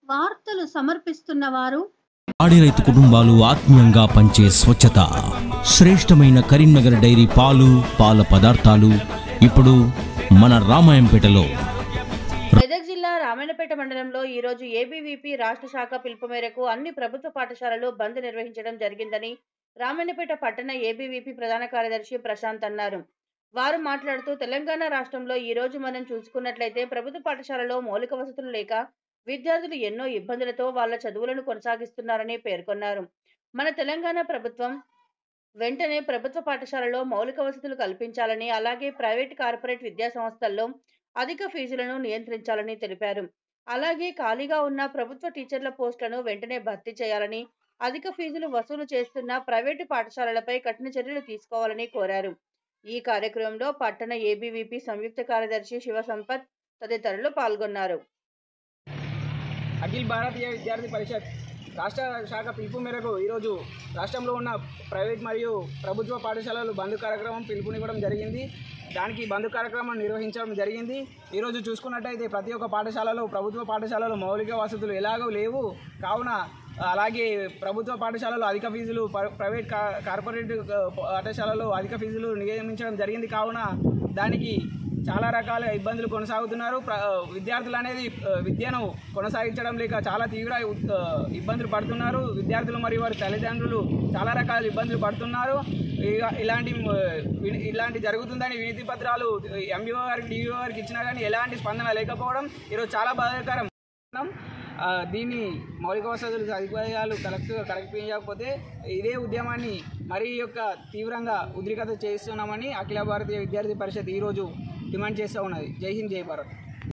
వార్తలు సమర్పిస్తున్న వారు పాడి రైతు కుటుంబాలు ఆత్మీయంగా పంచే స్వచ్ఛత శ్రేష్టమైన కరీంనగర్ డైరీ పాలు పాల పదార్థాలు ఇప్పుడు మన రామాయంపేటలో మెదక్ జిల్లా రామాయణపేట మండలంలో ఈ రోజు ఏబీవీపీ రాష్ట్ర శాఖ పిలుపు మేరకు అన్ని ప్రభుత్వ పాఠశాలలు బంద్ నిర్వహించడం జరిగిందని రామాయణపేట పట్టణ ఏబీవీపీ ప్రధాన కార్యదర్శి ప్రశాంత్ అన్నారు వారు మాట్లాడుతూ తెలంగాణ రాష్ట్రంలో ఈ రోజు మనం చూసుకున్నట్లయితే ప్రభుత్వ పాఠశాలలో మౌలిక వసతులు లేక విద్యార్థులు ఎన్నో ఇబ్బందులతో వాళ్ళ చదువులను కొనసాగిస్తున్నారని పేర్కొన్నారు మన తెలంగాణ ప్రభుత్వం వెంటనే ప్రభుత్వ పాఠశాలలో మౌలిక వసతులు కల్పించాలని అలాగే ప్రైవేట్ కార్పొరేట్ విద్యా సంస్థల్లో అధిక ఫీజులను నియంత్రించాలని తెలిపారు అలాగే ఖాళీగా ఉన్న ప్రభుత్వ టీచర్ల పోస్టులను వెంటనే భర్తీ చేయాలని అధిక ఫీజులు వసూలు చేస్తున్న ప్రైవేటు పాఠశాలలపై కఠిన చర్యలు తీసుకోవాలని కోరారు ఈ కార్యక్రమంలో పట్టణ ఏబీవీపీ సంయుక్త కార్యదర్శి శివ సంపత్ తదితరులు పాల్గొన్నారు అఖిల్ భారతీయ విద్యార్థి పరిషత్ రాష్ట్ర శాఖ పిలుపు మేరకు ఈరోజు రాష్ట్రంలో ఉన్న ప్రైవేట్ మరియు ప్రభుత్వ పాఠశాలలు బంద్ కార్యక్రమం పిలుపునివ్వడం జరిగింది దానికి బంద్ కార్యక్రమం నిర్వహించడం జరిగింది ఈరోజు చూసుకున్నట్టయితే ప్రతి ఒక్క పాఠశాలలో ప్రభుత్వ పాఠశాలలో మౌలిక వసతులు ఎలాగో లేవు కావున అలాగే ప్రభుత్వ పాఠశాలలో అధిక ఫీజులు ప- ప్రైవేట్ కా కార్పొరేట్ ఆ, పాఠశాలలో అధిక ఫీజులు నియమించడం జరిగింది కావున దానికి చాలా రకాల ఇబ్బందులు కొనసాగుతున్నారు ప్ర- విద్యార్థులు అనేది ఆ, విద్యను కొనసాగించడం లేక చాలా తీవ్ర ఆ, ఇబ్బందులు పడుతున్నారు విద్యార్థులు మరియు వారి తల్లిదండ్రులు చాలా రకాల ఇబ్బందులు పడుతున్నారు ఇక ఇలాంటి ఆ, విని- ఇలాంటి జరుగుతుందని వినతి పత్రాలు ఎంబీఓ గారికి డిఓ గారికి ఇచ్చినా కానీ ఎలాంటి స్పందన లేకపోవడం ఈరోజు చాలా బాధాకరం ఆ, దీన్ని మౌలిక వసతులు సదుపాయాలు కరెక్ట్ కరెక్ట్ చేయకపోతే ఇదే ఉద్యమాన్ని మరీ యొక్క తీవ్రంగా ఉద్రిక్తత చేస్తున్నామని అఖిల భారతీయ విద్యార్థి పరిషత్ ఈరోజు డిమాండ్ చేస్తూ ఉన్నది జై హింద్ జై భారత్